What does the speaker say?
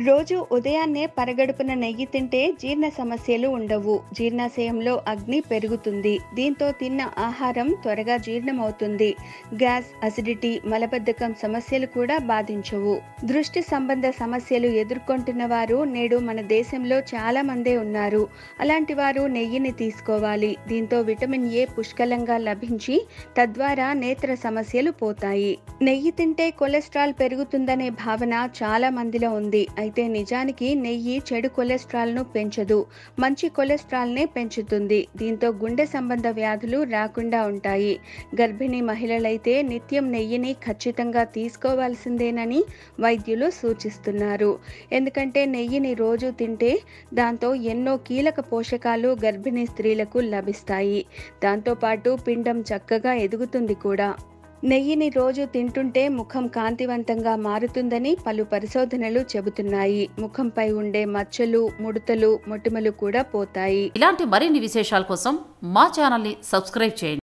రోజు ఉదయాన్నే పరగడుపున నెయ్యి తింటే జీర్ణ సమస్యలు ఉండవు జీర్ణాశయంలో అగ్ని పెరుగుతుంది దీంతో తిన్న ఆహారం త్వరగా జీర్ణమవుతుంది గ్యాస్ అసిడిటీ మలబద్ధకం సమస్యలు కూడా బాధించవు దృష్టి సంబంధ సమస్యలు ఎదుర్కొంటున్న వారు నేడు మన దేశంలో చాలా మందే ఉన్నారు అలాంటి వారు నెయ్యిని తీసుకోవాలి దీంతో విటమిన్ ఏ పుష్కలంగా లభించి తద్వారా నేత్ర సమస్యలు పోతాయి నెయ్యి తింటే కొలెస్ట్రాల్ పెరుగుతుందనే భావన చాలా మందిలో ఉంది అయితే నిజానికి నెయ్యి చెడు కొలెస్ట్రాల్ను పెంచదు మంచి కొలెస్ట్రాల్నే పెంచుతుంది దీంతో గుండె సంబంధ వ్యాధులు రాకుండా ఉంటాయి గర్భిణీ మహిళలైతే నిత్యం నెయ్యిని ఖచ్చితంగా తీసుకోవాల్సిందేనని వైద్యులు సూచిస్తున్నారు ఎందుకంటే నెయ్యిని రోజు తింటే దాంతో ఎన్నో కీలక పోషకాలు గర్భిణీ స్త్రీలకు లభిస్తాయి దాంతోపాటు పిండం చక్కగా ఎదుగుతుంది కూడా నెయ్యిని రోజు తింటుంటే ముఖం కాంతివంతంగా మారుతుందని పలు పరిశోధనలు చెబుతున్నాయి ముఖంపై ఉండే మచ్చలు ముడతలు మొటిమలు కూడా పోతాయి ఇలాంటి మరిన్ని విశేషాల కోసం మా ఛానల్ని సబ్స్క్రైబ్ చేయండి